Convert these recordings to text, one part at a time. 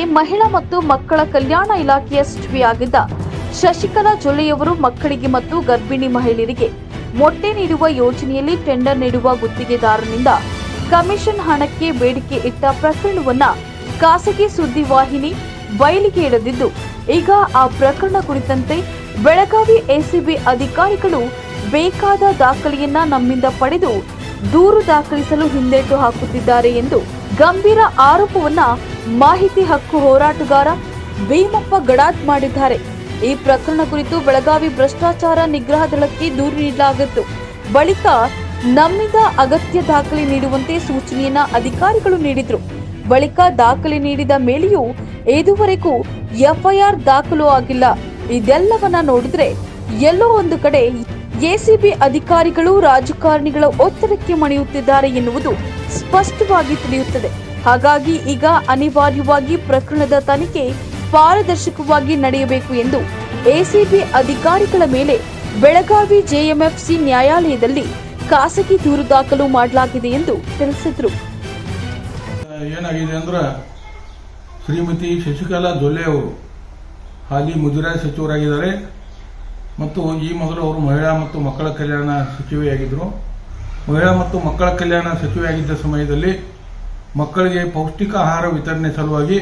ಮಹಿಳಾ ಮತ್ತು ಮಕ್ಕಳ ಕಲ್ಯಾಣ ಇಲಾಖೆಯ ಸಚಿವೆಯಾಗಿದ್ದ ಶಶಿಕಲಾ ಜೊಲ್ಲೆಯವರು ಮಕ್ಕಳಿಗೆ ಮತ್ತು ಗರ್ಭಿಣಿ ಮಹಿಳೆಯರಿಗೆ ಮೊಟ್ಟೆ ನೀಡುವ ಯೋಜನೆಯಲ್ಲಿ ಟೆಂಡರ್ ನೀಡುವ ಗುತ್ತಿಗೆದಾರನಿಂದ ಕಮಿಷನ್ ಹಣಕ್ಕೆ ಬೇಡಿಕೆ ಇಟ್ಟ ಪ್ರಕರಣವನ್ನ ಖಾಸಗಿ ಸುದ್ದಿವಾಹಿನಿ ಬಯಲಿಗೆ ಎಳೆದಿದ್ದು ಈಗ ಆ ಪ್ರಕರಣ ಕುರಿತಂತೆ ಬೆಳಗಾವಿ ಎಸಿಬಿ ಅಧಿಕಾರಿಗಳು ಬೇಕಾದ ದಾಖಲೆಯನ್ನ ನಮ್ಮಿಂದ ಪಡೆದು ದೂರು ದಾಖಲಿಸಲು ಹಿಂದೇಟು ಹಾಕುತ್ತಿದ್ದಾರೆ ಎಂದು ಗಂಭೀರ ಆರೋಪವನ್ನ ಮಾಹಿತಿ ಹಕ್ಕು ಹೋರಾಟಗಾರ ಭೀಮಪ್ಪ ಗಡಾದ್ ಮಾಡಿದ್ದಾರೆ ಈ ಪ್ರಕರಣ ಕುರಿತು ಬೆಳಗಾವಿ ಭ್ರಷ್ಟಾಚಾರ ನಿಗ್ರಹ ದಳಕ್ಕೆ ದೂರು ನೀಡಲಾಗಿತ್ತು ಬಳಿಕ ನಮ್ಮಿಂದ ಅಗತ್ಯ ದಾಖಲೆ ನೀಡುವಂತೆ ಸೂಚನೆಯನ್ನ ಅಧಿಕಾರಿಗಳು ನೀಡಿದ್ರು ಬಳಿಕ ದಾಖಲೆ ನೀಡಿದ ಮೇಲೆಯೂ ಇದುವರೆಗೂ ಎಫ್ಐಆರ್ ದಾಖಲು ಆಗಿಲ್ಲ ಇದೆಲ್ಲವನ್ನ ನೋಡಿದ್ರೆ ಎಲ್ಲೋ ಒಂದು ಕಡೆ ಎಸಿಬಿ ಅಧಿಕಾರಿಗಳು ರಾಜಕಾರಣಿಗಳ ಒತ್ತಡಕ್ಕೆ ಮಣಿಯುತ್ತಿದ್ದಾರೆ ಎನ್ನುವುದು ಸ್ಪಷ್ಟವಾಗಿ ತಿಳಿಯುತ್ತದೆ ಹಾಗಾಗಿ ಈಗ ಅನಿವಾರ್ಯವಾಗಿ ಪ್ರಕರಣದ ತನಿಖೆ ಪಾರದರ್ಶಕವಾಗಿ ನಡೆಯಬೇಕು ಎಂದು ಎಸಿಬಿ ಅಧಿಕಾರಿಗಳ ಮೇಲೆ ಬೆಳಗಾವಿ ಜೆಎಂಎಫ್ಸಿ ನ್ಯಾಯಾಲಯದಲ್ಲಿ ಖಾಸಗಿ ದೂರು ದಾಖಲು ಮಾಡಲಾಗಿದೆ ಎಂದು ತಿಳಿಸಿದರು ಏನಾಗಿದೆ ಅಂದ್ರೆ ಶ್ರೀಮತಿ ಶಶಿಕಲಾ ಜೊಲ್ಲೆ ಅವರು ಹಾಲಿ ಮುಜರಾಯಿ ಸಚಿವರಾಗಿದ್ದಾರೆ ಮತ್ತು ಈ ಮೊದಲು ಅವರು ಮಹಿಳಾ ಮತ್ತು ಮಕ್ಕಳ ಕಲ್ಯಾಣ ಸಚಿವೆಯಾಗಿದ್ದರು ಮಹಿಳಾ ಮತ್ತು ಮಕ್ಕಳ ಕಲ್ಯಾಣ ಸಚಿವೆಯಾಗಿದ್ದ ಸಮಯದಲ್ಲಿ ಮಕ್ಕಳಿಗೆ ಪೌಷ್ಟಿಕ ಆಹಾರ ವಿತರಣೆ ಸಲುವಾಗಿ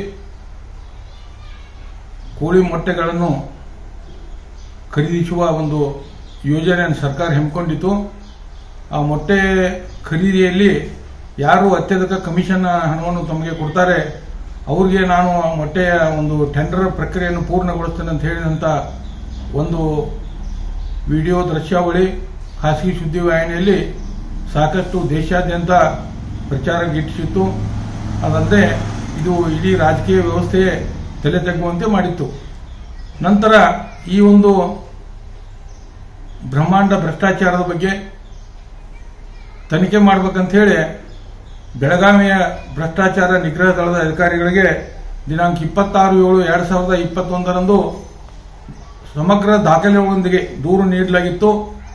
ಕೋಳಿ ಮೊಟ್ಟೆಗಳನ್ನು ಖರೀದಿಸುವ ಒಂದು ಯೋಜನೆಯನ್ನು ಸರ್ಕಾರ ಹಮ್ಮಿಕೊಂಡಿತ್ತು ಆ ಮೊಟ್ಟೆ ಖರೀದಿಯಲ್ಲಿ ಯಾರು ಅತ್ಯಧಿಕ ಕಮಿಷನ್ ಹಣವನ್ನು ತಮಗೆ ಕೊಡ್ತಾರೆ ಅವ್ರಿಗೆ ನಾನು ಆ ಮೊಟ್ಟೆಯ ಒಂದು ಟೆಂಡರ್ ಪ್ರಕ್ರಿಯೆಯನ್ನು ಪೂರ್ಣಗೊಳಿಸ್ತೇನೆ ಅಂತ ಹೇಳಿದಂಥ ಒಂದು ವಿಡಿಯೋ ದೃಶ್ಯಾವಳಿ ಖಾಸಗಿ ಸುದ್ದಿವಾಹಿನಿಯಲ್ಲಿ ಸಾಕಷ್ಟು ದೇಶಾದ್ಯಂತ ಪ್ರಚಾರ ಗಿಟ್ಟಿಸಿತ್ತು ಅದಲ್ಲದೆ ಇದು ಇಡೀ ರಾಜಕೀಯ ವ್ಯವಸ್ಥೆಯೇ ತಲೆ ತಗ್ಗುವಂತೆ ಮಾಡಿತ್ತು ನಂತರ ಈ ಒಂದು ಬ್ರಹ್ಮಾಂಡ ಭ್ರಷ್ಟಾಚಾರದ ಬಗ್ಗೆ ತನಿಖೆ ಮಾಡ್ಬೇಕಂತ ಹೇಳಿ ಬೆಳಗಾವಿಯ ಭ್ರಷ್ಟಾಚಾರ ನಿಗ್ರಹ ದಳದ ಅಧಿಕಾರಿಗಳಿಗೆ ದಿನಾಂಕ ಇಪ್ಪತ್ತಾರು ಏಳು ಎರಡ್ ಸಾವಿರದ ಇಪ್ಪತ್ತೊಂದರಂದು ಸಮಗ್ರ ದಾಖಲೆಗಳೊಂದಿಗೆ ದೂರು ನೀಡಲಾಗಿತ್ತು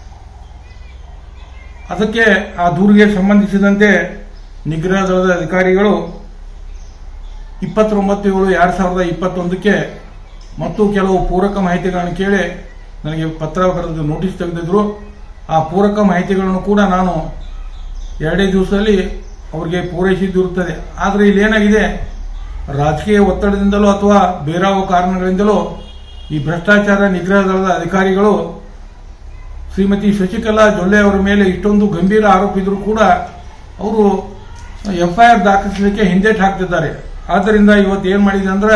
ಅದಕ್ಕೆ ಆ ದೂರಿಗೆ ಸಂಬಂಧಿಸಿದಂತೆ ನಿಗ್ರಹ ದಳದ ಅಧಿಕಾರಿಗಳು ಇಪ್ಪತ್ತೊಂಬತ್ತು ಏಳು ಎರಡ್ ಸಾವಿರದ ಇಪ್ಪತ್ತೊಂದಕ್ಕೆ ಮತ್ತು ಕೆಲವು ಪೂರಕ ಮಾಹಿತಿಗಳನ್ನು ಕೇಳಿ ನನಗೆ ಪತ್ರ ಬರೆದು ನೋಟಿಸ್ ತೆಗೆದಿದ್ರು ಆ ಪೂರಕ ಮಾಹಿತಿಗಳನ್ನು ಕೂಡ ನಾನು ಎರಡೇ ದಿವಸದಲ್ಲಿ ಅವರಿಗೆ ಪೂರೈಸಿದ್ದಿರುತ್ತದೆ ಆದರೆ ಇಲ್ಲಿ ಏನಾಗಿದೆ ರಾಜಕೀಯ ಒತ್ತಡದಿಂದಲೋ ಅಥವಾ ಬೇರಾವ ಕಾರಣಗಳಿಂದಲೋ ಈ ಭ್ರಷ್ಟಾಚಾರ ನಿಗ್ರಹ ದಳದ ಅಧಿಕಾರಿಗಳು ಶ್ರೀಮತಿ ಶಶಿಕಲಾ ಜೊಲ್ಲೆ ಅವರ ಮೇಲೆ ಇಷ್ಟೊಂದು ಗಂಭೀರ ಆರೋಪ ಇದ್ರೂ ಕೂಡ ಅವರು ಎಫ್ಐಆರ್ ದಾಖಲಿಸಲಿಕ್ಕೆ ಹಿಂದೇಟು ಹಾಕ್ತಿದ್ದಾರೆ ಆದ್ದರಿಂದ ಇವತ್ತು ಏನ್ ಮಾಡಿದೆ ಅಂದ್ರೆ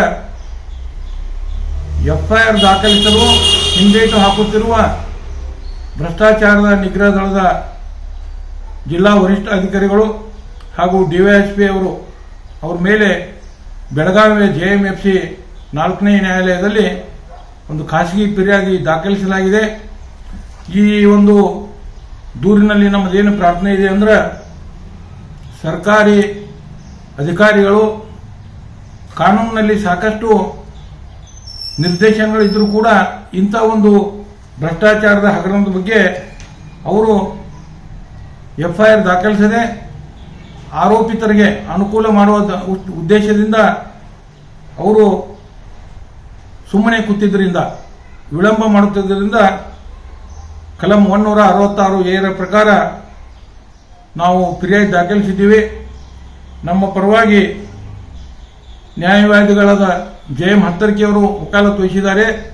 ಎಫ್ಐಆರ್ ದಾಖಲಿಸಲು ಹಿಂದೇಟು ಹಾಕುತ್ತಿರುವ ಭ್ರಷ್ಟಾಚಾರದ ನಿಗ್ರಹ ದಳದ ಜಿಲ್ಲಾ ವರಿಷ್ಠ ಅಧಿಕಾರಿಗಳು ಹಾಗೂ ಡಿವೈಎಸ್ಪಿ ಅವರು ಅವ್ರ ಮೇಲೆ ಬೆಳಗಾವಿಯ ಜೆಎಂಎಫ್ಸಿ ನಾಲ್ಕನೇ ನ್ಯಾಯಾಲಯದಲ್ಲಿ ಒಂದು ಖಾಸಗಿ ಫಿರ್ಯಾದಿ ದಾಖಲಿಸಲಾಗಿದೆ ಈ ಒಂದು ದೂರಿನಲ್ಲಿ ನಮ್ಮದೇನು ಪ್ರಾರ್ಥನೆ ಇದೆ ಅಂದ್ರೆ ಸರ್ಕಾರಿ ಅಧಿಕಾರಿಗಳು ಕಾನೂನಿನಲ್ಲಿ ಸಾಕಷ್ಟು ನಿರ್ದೇಶನಗಳು ಇದ್ರೂ ಕೂಡ ಇಂಥ ಒಂದು ಭ್ರಷ್ಟಾಚಾರದ ಹಗರಣದ ಬಗ್ಗೆ ಅವರು ಎಫ್ಐಆರ್ ದಾಖಲಿಸದೆ ಆರೋಪಿತರಿಗೆ ಅನುಕೂಲ ಮಾಡುವ ದ- ಉದ್- ಉದ್ದೇಶದಿಂದ ಅವರು ಸುಮ್ಮನೆ ಕೂತಿದ್ದರಿಂದ ವಿಳಂಬ ಮಾಡುತ್ತಿದ್ದರಿಂದ ಕಲಂ ಒನ್ನೂರ ಅರವತ್ತಾರು ಏರ ಪ್ರಕಾರ ನಾವು ಫಿರ್ಯಾದಿ ದಾಖಲಿಸಿದ್ದೀವಿ ನಮ್ಮ ಪರವಾಗಿ ನ್ಯಾಯವಾದಿಗಳಾದ ಜೆ ಎಂ ಹತ್ತರ್ಕಿ ಅವರು ವಕಾಲತ್ತು ವಹಿಸಿದ್ದಾರೆ